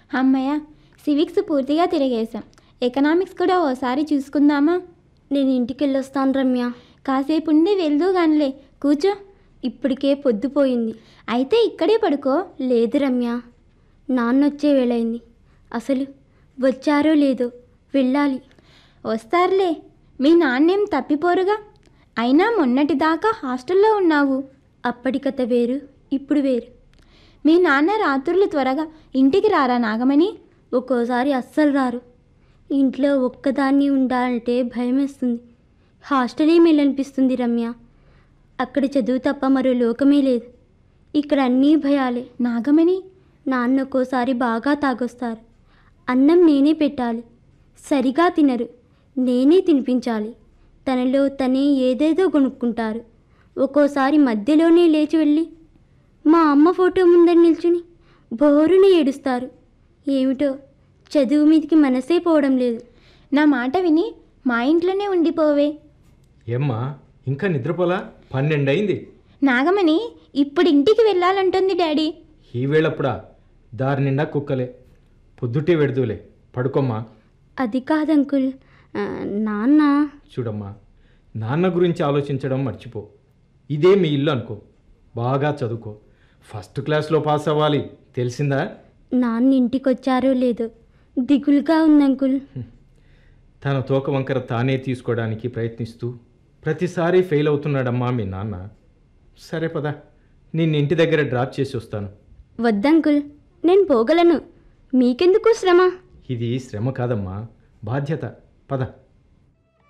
అమ్మయ్య సివిక్స్ పూర్తిగా తిరిగేశాం ఎకనామిక్స్ కూడా ఓసారి చూసుకుందామా నేను ఇంటికి వెళ్ళొస్తాను రమ్య కాసేపు ఉండి వెళ్దూ గానిలే కూర్చో ఇప్పటికే పొద్దుపోయింది అయితే ఇక్కడే పడుకో లేదు రమ్య నాన్న వచ్చే వేళయింది అసలు వచ్చారో లేదో వెళ్ళాలి వస్తారులే మీ నాన్నేం తప్పిపోరుగా అయినా మొన్నటిదాకా హాస్టల్లో ఉన్నావు అప్పటి కథ వేరు ఇప్పుడు వేరు మీ నాన్న రాత్రులు త్వరగా ఇంటికి రారా నాగమణి ఒక్కోసారి అస్సలు రారు ఇంట్లో ఒక్కదాన్ని ఉండాలంటే భయం వేస్తుంది హాస్టలే మేలనిపిస్తుంది రమ్య అక్కడ చదువు తప్ప మరో లోకమే లేదు ఇక్కడ అన్నీ భయాలే నాగమణి నాన్న ఒక్కోసారి బాగా తాగొస్తారు అన్నం నేనే పెట్టాలి సరిగా తినరు నేనే తినిపించాలి తనలో తనే ఏదేదో కొనుక్కుంటారు ఒక్కోసారి మధ్యలోనే లేచి వెళ్ళి మా అమ్మ ఫోటో ముందర నిల్చుని బోరున ఏడుస్తారు ఏమిటో చదువు మీదకి మనసే పోవడం లేదు నా మాట విని మా ఇంట్లోనే ఉండిపోవే ఏమ్మా ఇంకా నిద్రపోలా పన్నెండు అయింది నాగమణి ఇప్పుడు ఇంటికి వెళ్ళాలంటుంది డాడీ ఈ వేళప్పుడా దారి నిండా కుక్కలే పొద్దుటే వెడుదులే పడుకోమ్మా అది కాదంకుల్ ఆ, నాన్న చూడమ్మా నాన్న గురించి ఆలోచించడం మర్చిపో ఇదే మీ ఇల్లు అనుకో బాగా చదువుకో ఫస్ట్ క్లాస్లో పాస్ అవ్వాలి తెలిసిందా నాన్న ఇంటికి వచ్చారో లేదో దిగులుగా ఉంది అంకుల్ తన తోక వంకర తానే తీసుకోవడానికి ప్రయత్నిస్తూ ప్రతిసారి ఫెయిల్ అవుతున్నాడమ్మా మీ నాన్న సరే పద నిన్ను ఇంటి దగ్గర డ్రాప్ చేసి వస్తాను వద్దంకుల్ నేను పోగలను మీకెందుకు శ్రమ ఇది శ్రమ కాదమ్మా బాధ్యత పద